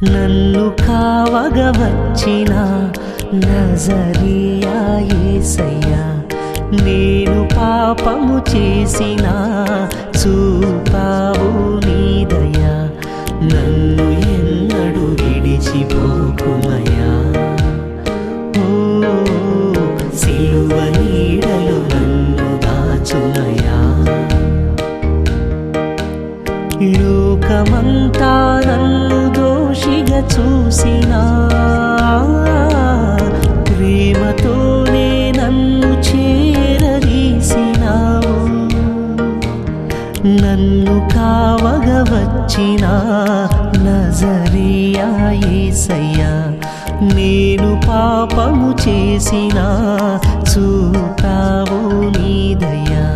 నన్ను కావగ వచ్చిన నజరియా యేసయ్యా నేను పాపము చేసిన చూపావు నీదయా నన్ను ఎన్నడు విడిచిపోకుమయా ఓ సిలువ నీడలు నన్ను దాచునయా లోకమంతా నన్ను దోషిగా చూసినా ప్రేమతోనే నన్ను చేరదీసినావు నన్ను కావగ వచ్చిన నజరియా యేసయ్యా నేను పాపము చేసిన చూపావు నీదయ్యా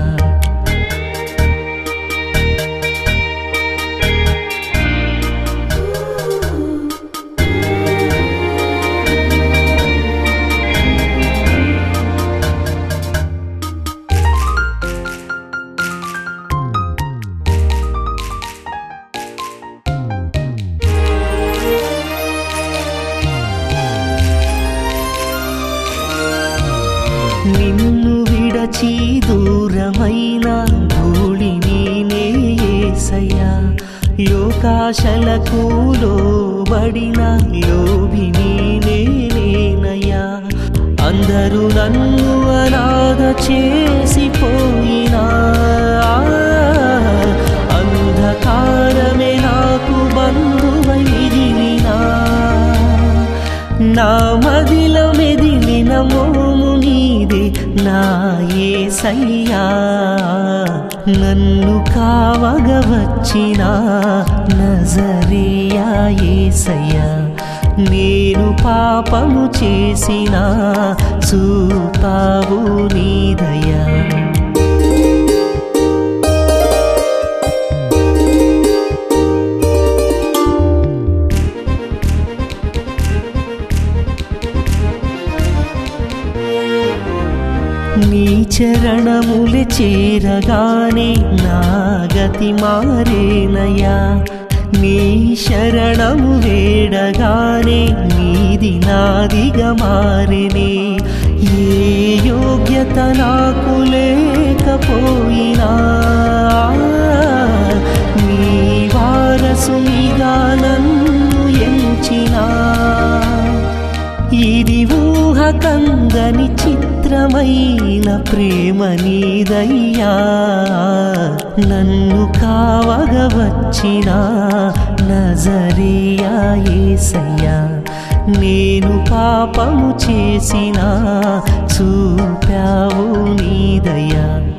నిన్ను విడచి దూరమైన ధూళిని నేసయ్యా లోకాశలకు లోబడిన లోభిని నేనయ్యా అందరూ నన్ను అనాథ చేసిపోయినా అంధకారమే నాకు బంధువై మిగిలినా నా మదిల మెదిలిన మోము నీదే నా యేసయ్యా నన్ను కావగ వచ్చిన నజరియా యేసయ్యా నేను పాపము చేసిన చూపావు నీదయా నీ చరణములు చేరగానే నా గతి మారేనయ్యా నీ శరణము వేడగానే నీది నాదిగా మారినే ఏ యోగ్యత నాకు లేకపోయినా నీ వారసునిగా నన్ను ఎంచినా ఇది ఊహ కందని చిత్రమైన ప్రేమ నీదయ్యా నన్ను కావగ వచ్చిన నజరియా యేసయ్యా నేను పాపము చేసిన చూపావు నీదయ్యా